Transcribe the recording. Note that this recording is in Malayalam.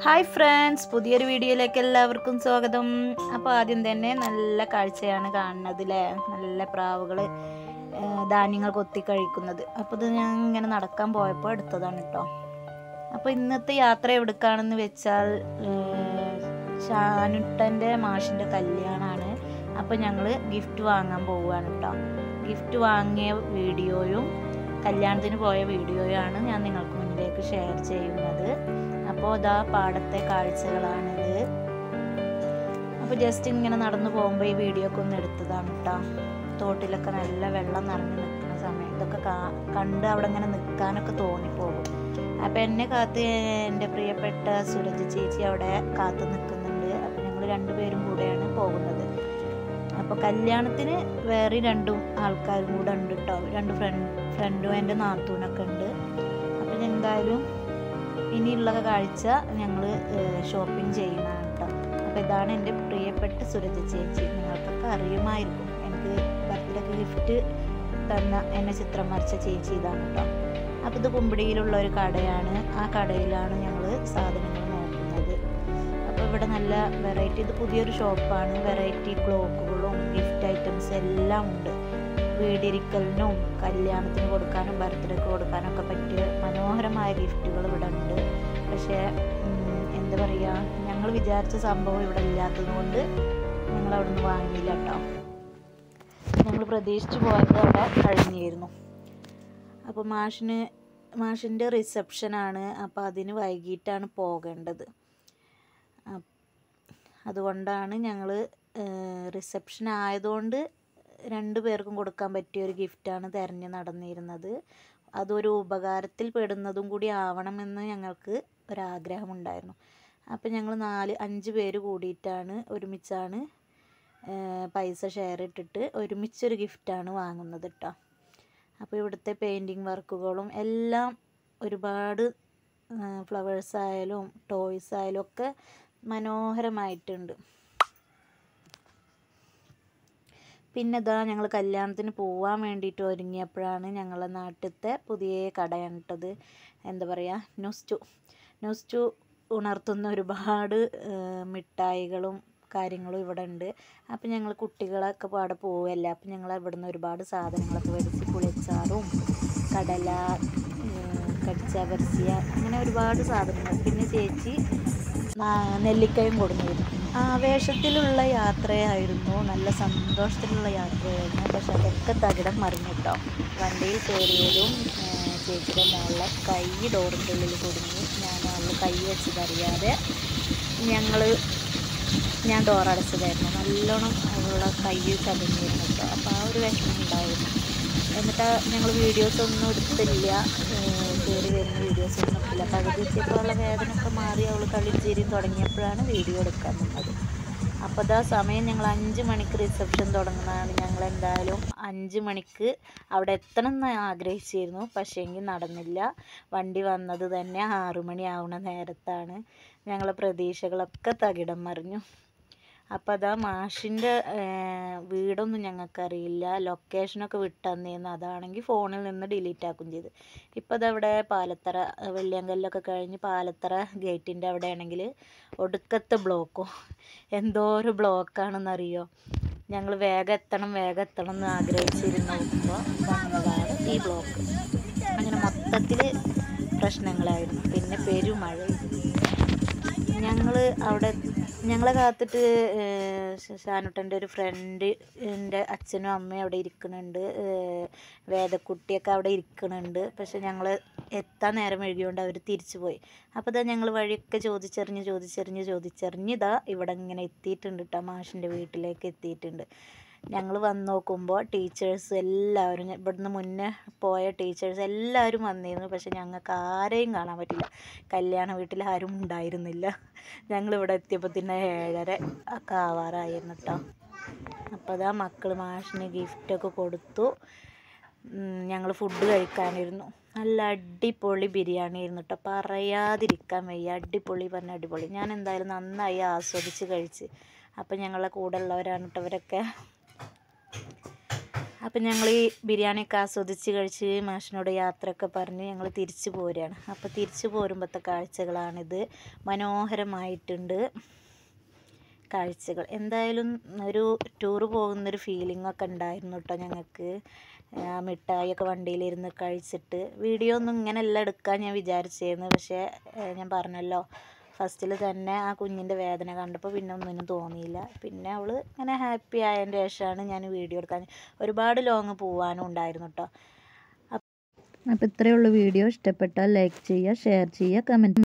ഹായ് ഫ്രണ്ട്സ് പുതിയൊരു വീഡിയോയിലേക്ക് എല്ലാവർക്കും സ്വാഗതം അപ്പോൾ ആദ്യം തന്നെ നല്ല കാഴ്ചയാണ് കാണുന്നത് അല്ലേ നല്ല പ്രാവുകൾ ധാന്യങ്ങൾ കൊത്തി കഴിക്കുന്നത് അപ്പോൾ ഇത് ഞാൻ ഇങ്ങനെ നടക്കാൻ പോയപ്പോൾ എടുത്തതാണ് കേട്ടോ അപ്പോൾ ഇന്നത്തെ യാത്ര എവിടേക്കാണെന്ന് വെച്ചാൽ ഷാനുട്ടൻ്റെ മാഷിൻ്റെ കല്യാണമാണ് അപ്പോൾ ഞങ്ങൾ ഗിഫ്റ്റ് വാങ്ങാൻ പോവുകയാണ് കേട്ടോ ഗിഫ്റ്റ് വാങ്ങിയ വീഡിയോയും കല്യാണത്തിന് പോയ വീഡിയോയാണ് ഞാൻ നിങ്ങൾക്ക് മുന്നിലേക്ക് ഷെയർ ചെയ്യുന്നത് അപ്പോൾ ഇതാ പാടത്തെ കാഴ്ചകളാണിത് അപ്പോൾ ജസ്റ്റ് ഇങ്ങനെ നടന്നു പോകുമ്പോൾ ഈ വീഡിയോ ഒക്കെ ഒന്ന് എടുത്തതാണ് കേട്ടോ തോട്ടിലൊക്കെ നല്ല വെള്ളം നിറഞ്ഞു നിൽക്കുന്ന സമയം ഇതൊക്കെ കാ- കണ്ട് അവിടെ ഇങ്ങനെ നിൽക്കാനൊക്കെ തോന്നിപ്പോകും അപ്പോൾ എന്നെ കാത്ത് എൻ്റെ പ്രിയപ്പെട്ട സുരജ് ചേച്ചി അവിടെ കാത്തു നിൽക്കുന്നുണ്ട് അപ്പോൾ ഞങ്ങൾ രണ്ടുപേരും കൂടെയാണ് പോകുന്നത് അപ്പോൾ കല്യാണത്തിന് വേറെ രണ്ടും ആൾക്കാരും കൂടെ ഉണ്ട് കേട്ടോ രണ്ട് ഫ്രണ്ട് ഫ്രണ്ടും എൻ്റെ നാത്തൂനൊക്കെ ഉണ്ട് അപ്പം എന്തായാലും ഇനിയുള്ള കാഴ്ച ഞങ്ങൾ ഷോപ്പിംഗ് ചെയ്യുന്നതാണ് കേട്ടോ അപ്പോൾ ഇതാണ് എൻ്റെ പ്രിയപ്പെട്ട സുരജ ചേച്ചി നിങ്ങൾക്കൊക്കെ അറിയുമായിരിക്കും എനിക്ക് ബർത്ത്ഡേക്ക് ഗിഫ്റ്റ് തന്ന എന്നെ ചിത്രം വരച്ച ചേച്ചി ഇതാണ് കേട്ടോ അപ്പോൾ ഇത് കുമ്പിടിയിലുള്ള ഒരു കടയാണ് ആ കടയിലാണ് ഞങ്ങൾ സാധനങ്ങൾ നോക്കുന്നത് അപ്പോൾ ഇവിടെ നല്ല വെറൈറ്റി ഇത് പുതിയൊരു ഷോപ്പാണ് വെറൈറ്റി ക്ലോക്കുകളും ഗിഫ്റ്റ് ഐറ്റംസ് എല്ലാം ഉണ്ട് വീടിരിക്കലിനും കല്യാണത്തിന് കൊടുക്കാനും ബർത്ത്ഡേക്ക് കൊടുക്കാനും ഒക്കെ പറ്റിയ മനോഹരമായ ഗിഫ്റ്റുകൾ ഇവിടെ ഉണ്ട് പക്ഷേ ഉം, എന്താ പറയുക ഞങ്ങൾ വിചാരിച്ച സംഭവം ഇവിടെ ഇല്ലാത്തത് കൊണ്ട് ഞങ്ങൾ അവിടെ നിന്ന് വാങ്ങിയില്ല കേട്ടോ ഞങ്ങൾ പ്രതീക്ഷിച്ച് പോയത് അവിടെ കഴിഞ്ഞിരുന്നു അപ്പോൾ മാഷിന് മാഷിൻ്റെ റിസപ്ഷനാണ് അപ്പോൾ അതിന് വൈകിട്ടാണ് പോകേണ്ടത് അപ്പ് അതുകൊണ്ടാണ് ഞങ്ങൾ റിസപ്ഷൻ ആയതുകൊണ്ട് രണ്ടു പേർക്കും കൊടുക്കാൻ പറ്റിയ ഒരു ഗിഫ്റ്റാണ് തിരഞ്ഞു നടന്നിരുന്നത് അതൊരു ഉപകാരത്തിൽ പെടുന്നതും കൂടി ആവണമെന്ന് ഞങ്ങൾക്ക് ഒരാഗ്രഹമുണ്ടായിരുന്നു അപ്പം ഞങ്ങൾ നാല് അഞ്ച് പേര് കൂടിയിട്ടാണ് ഒരുമിച്ചാണ് ആ, പൈസ ഷെയർ ഇട്ടിട്ട് ഒരുമിച്ചൊരു ഗിഫ്റ്റാണ് വാങ്ങുന്നത് കേട്ടോ അപ്പോൾ ഇവിടുത്തെ പെയിൻറ്റിങ് വർക്കുകളും എല്ലാം ഒരുപാട് ഫ്ലവേഴ്സ് ആയാലും ടോയ്സ് ആയാലും ഒക്കെ മനോഹരമായിട്ടുണ്ട് പിന്നെ ഇതാ ഞങ്ങൾ കല്യാണത്തിന് പോവാൻ വേണ്ടിയിട്ട് ഒരുങ്ങിയപ്പോഴാണ് ഞങ്ങളെ നാട്ടിലത്തെ പുതിയ കടയാണ് ഇട്ടത് എന്താ പറയുക ന്യൂസ്റ്റു ന്യൂസ്റ്റു ഉണർത്തുന്ന ഒരുപാട് ആ, മിഠായികളും കാര്യങ്ങളും ഇവിടെ ഉണ്ട് അപ്പം ഞങ്ങൾ കുട്ടികളൊക്കെ പാടെ പോവല്ല അപ്പം ഞങ്ങൾ ഇവിടുന്ന് ഒരുപാട് സാധനങ്ങളൊക്കെ മേടിച്ച് പുളിച്ചാറും കടല ഏഹ് കടിച്ച പരസിയ അങ്ങനെ ഒരുപാട് സാധനങ്ങൾ പിന്നെ ചേച്ചി നാ- നെല്ലിക്കയും കൊടുന്നിരുന്നു ആവേശത്തിലുള്ള യാത്രയായിരുന്നു നല്ല സന്തോഷത്തിലുള്ള യാത്രയായിരുന്നു പക്ഷെ അതൊക്കെ തകിടം മറിഞ്ഞിട്ടോ വണ്ടിയിൽ കയറിയതും ഏഹ് ചേച്ചിയുടെ മോളെ കൈ ഡോറിൻ്റെ ഉള്ളിൽ കുടുങ്ങി ഞാൻ അവൾ കൈ വെച്ചതറിയാതെ ഞങ്ങൾ ഞാൻ ഡോറടച്ചതായിരുന്നു നല്ലോണം അവളുടെ കൈ ചതഞ്ഞിരുന്നു കേട്ടോ അപ്പോൾ ആ ഒരു വിഷമം ഉണ്ടായിരുന്നു എന്നിട്ട് ഞങ്ങൾ വീഡിയോസ് ഒന്നും എടുത്തില്ല കയറി വരുന്ന വീഡിയോസ് ഒന്നും എടുത്തില്ല പകുതി എത്തിയപ്പോഴുള്ള വേദനയൊക്കെ മാറി അവൾ കളിച്ചിരിയും തുടങ്ങിയപ്പോഴാണ് വീഡിയോ എടുക്കാൻ നിന്നത് അപ്പോൾ അതാ സമയം ഞങ്ങൾ അഞ്ച് മണിക്ക് റിസപ്ഷൻ തുടങ്ങുന്നതാണ് ഞങ്ങൾ എന്തായാലും അഞ്ച് മണിക്ക് അവിടെ എത്തണം എന്ന് ആഗ്രഹിച്ചിരുന്നു പക്ഷേ എങ്കിൽ നടന്നില്ല വണ്ടി വന്നത് തന്നെ ആറു മണി ആവുന്ന നേരത്താണ് ഞങ്ങളെ പ്രതീക്ഷകളൊക്കെ തകിടം മറിഞ്ഞു അപ്പോൾ അതാ മാഷിൻ്റെ വീടൊന്നും ഞങ്ങൾക്കറിയില്ല ലൊക്കേഷനൊക്കെ വിട്ടന്നേന്ന് അതാണെങ്കിൽ ഫോണിൽ നിന്ന് ഡിലീറ്റ് ആക്കും ചെയ്ത് ഇപ്പോൾ അതവിടെ പാലത്തറ ഏഹ് വെള്ളിയങ്കല്ലൊക്കെ കഴിഞ്ഞ് പാലത്തറ ഗേറ്റിൻ്റെ അവിടെ ആണെങ്കിൽ ഒടുക്കത്തെ ബ്ലോക്കോ എന്തോരം ബ്ലോക്കാണെന്നറിയോ ഞങ്ങൾ വേഗം എത്തണം വേഗം എത്തണം എന്ന് ആഗ്രഹിച്ചിരുന്നപ്പോൾ വന്നതാണ് ഈ ബ്ലോക്ക് അങ്ങനെ മൊത്തത്തിൽ പ്രശ്നങ്ങളായിരുന്നു പിന്നെ പെരുമഴയും ഞങ്ങൾ അവിടെ ഞങ്ങളെ കാത്തിട്ട് ഷാനുട്ടൻ്റെ ഒരു ഫ്രണ്ട് എൻ്റെ അച്ഛനും അമ്മയും അവിടെ ഇരിക്കുന്നുണ്ട് ഏഹ് വേദക്കുട്ടിയൊക്കെ അവിടെ ഇരിക്കുന്നുണ്ട് പക്ഷെ ഞങ്ങൾ എത്താൻ നേരം വൈകിയോണ്ട് അവർ തിരിച്ചു പോയി അപ്പോൾ ഇതാ ഞങ്ങൾ വഴിയൊക്കെ ചോദിച്ചറിഞ്ഞ് ചോദിച്ചറിഞ്ഞ് ചോദിച്ചറിഞ്ഞ് ഇതാ ഇവിടെ ഇങ്ങനെ എത്തിയിട്ടുണ്ട് കേട്ടോ മാഷിൻ്റെ വീട്ടിലേക്ക് എത്തിയിട്ടുണ്ട് ഞങ്ങൾ വന്ന് നോക്കുമ്പോൾ ടീച്ചേഴ്സ് എല്ലാവരും ഞ- ഇവിടുന്ന് മുന്നേ പോയ ടീച്ചേഴ്സ് എല്ലാവരും വന്നിരുന്നു പക്ഷെ ഞങ്ങൾക്ക് ആരെയും കാണാൻ പറ്റില്ല കല്യാണ വീട്ടിൽ ആരും ഉണ്ടായിരുന്നില്ല ഞങ്ങൾ ഇവിടെ എത്തിയപ്പോൾ തന്നെ ഏഴര ഒക്കെ ആവാറായിരുന്നു കേട്ടോ അപ്പോൾ അതാ മക്കൾ മാഷിന് ഗിഫ്റ്റൊക്കെ കൊടുത്തു ഞങ്ങൾ ഫുഡ് കഴിക്കാനിരുന്നു നല്ല അടിപൊളി ബിരിയാണി ആയിരുന്നു കേട്ടോ പറയാതിരിക്കാൻ വയ്യ അടിപൊളി പറഞ്ഞ അടിപൊളി ഞാൻ എന്തായാലും നന്നായി ആസ്വദിച്ച് കഴിച്ച് അപ്പം ഞങ്ങളെ കൂടെ ഉള്ളവരാണ് കേട്ടോ ഇവരൊക്കെ അപ്പം ഞങ്ങൾ ഈ ബിരിയാണിയൊക്കെ ആസ്വദിച്ച് കഴിച്ച് മാഷിനോട് യാത്രയൊക്കെ പറഞ്ഞ് ഞങ്ങൾ തിരിച്ചു പോരുകയാണ് അപ്പോൾ തിരിച്ചു പോരുമ്പോഴത്തെ കാഴ്ചകളാണിത് മനോഹരമായിട്ടുണ്ട് കാഴ്ചകൾ എന്തായാലും ഒരു ടൂറ് പോകുന്നൊരു ഫീലിംഗ് ഒക്കെ ഉണ്ടായിരുന്നു കേട്ടോ ഞങ്ങൾക്ക് ആ മിഠായിയൊക്കെ വണ്ടിയിലിരുന്ന് കഴിച്ചിട്ട് വീഡിയോ ഒന്നും ഇങ്ങനെയല്ല എടുക്കാൻ ഞാൻ വിചാരിച്ചിരുന്നു പക്ഷേ ഏഹ് ഞാൻ പറഞ്ഞല്ലോ ഫസ്റ്റിൽ തന്നെ ആ കുഞ്ഞിൻ്റെ വേദന കണ്ടപ്പോൾ പിന്നെ ഒന്നിനും തോന്നിയില്ല പിന്നെ അവൾ ഇങ്ങനെ ഹാപ്പി ആയതിൻ്റെ ശേഷമാണ് ഞാൻ വീഡിയോ എടുക്കാൻ ഒരുപാട് ലോങ് പോകാനും ഉണ്ടായിരുന്നു കേട്ടോ അപ്പോൾ ഇത്രയേ ഉള്ളൂ വീഡിയോ ഇഷ്ടപ്പെട്ടാൽ ലൈക്ക് ചെയ്യുക ഷെയർ ചെയ്യുക കമൻറ്റ്